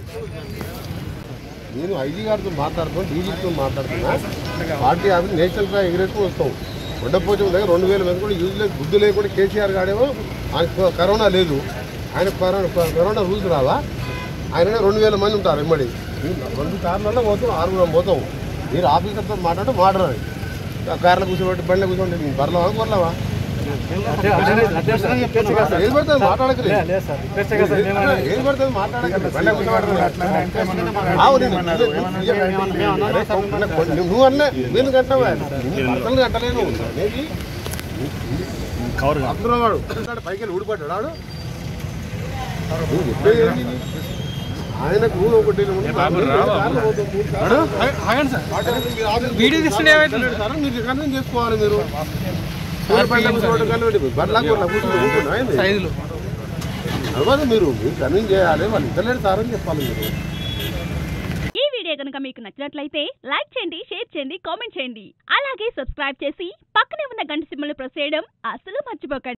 నేను ఐజీ గారితో మాట్లాడుతాను డీజీతో మాట్లాడుతున్నా పార్టీ ఆఫీస్ నేషనల్ ఫ్లాగ్ ఎగిరేసుకుని వస్తాం ఉండపోచం దగ్గర రెండు వేల మంది కూడా యూజ్ లేదు బుద్ధి లేకుండా కేసీఆర్ గాడేమో ఆయన కరోనా లేదు ఆయన కరోనా కరోనా రూల్స్ రావా ఆయననే రెండు వేల మంది ఉంటారు ఎమ్మడి రెండు కార్లలో పోతాం ఆరుగురం పోతాం మీరు ఆఫీసర్తో మాట్లాడితే మాట్లాడాలి కార్లో కూర్చోబెట్టి బండిలో కూర్చోండి నేను బర్లవా బర్లవా ఏది పడుతుంది మాట్లాడకలేదు ఏది పడుతుంది మాట్లాడకండి బండిలో కూర్చోబెట్టరు ఆవు నేను- అరే, నువ్వు- నువ్వు అన్నా నేను కట్టావా భర్తలు కట్టలేను అనేది అందులో వాడు పైకి వెళ్ళి ఊడిపడ్డాడు వాడు నువ్వు చెప్పేది ఏంది ఇది? ఆయనకు రూల్ ఒకటి ఉంది. కార్లు పోతాం, మూడు కార్లు. వీడియో తీసుకుంటే ఏమైతుంది? సార్, మీరు కన్విన్స్ చేసుకోవాలి మీరు బండ్ల కూర్చోవడం కన్విన్స్ బండ్ల కూర్చోకుండా ఏంది? సైజులు తర్వాత మీరు మీరు కన్విన్స్ చేయాలి వాళ్ళు ఇద్దరు సార్ అని చెప్పాలి మీరు ఈ వీడియో కనుక మీకు నచ్చినట్లయితే లైక్ చేయండి షేర్ చేయండి కామెంట్ చేయండి అలాగే సబ్స్క్రైబ్ చేసి పక్కనే ఉన్న గంట సింబల్ ప్రెస్ చేయడం అస్సలు మర్చిపోకండి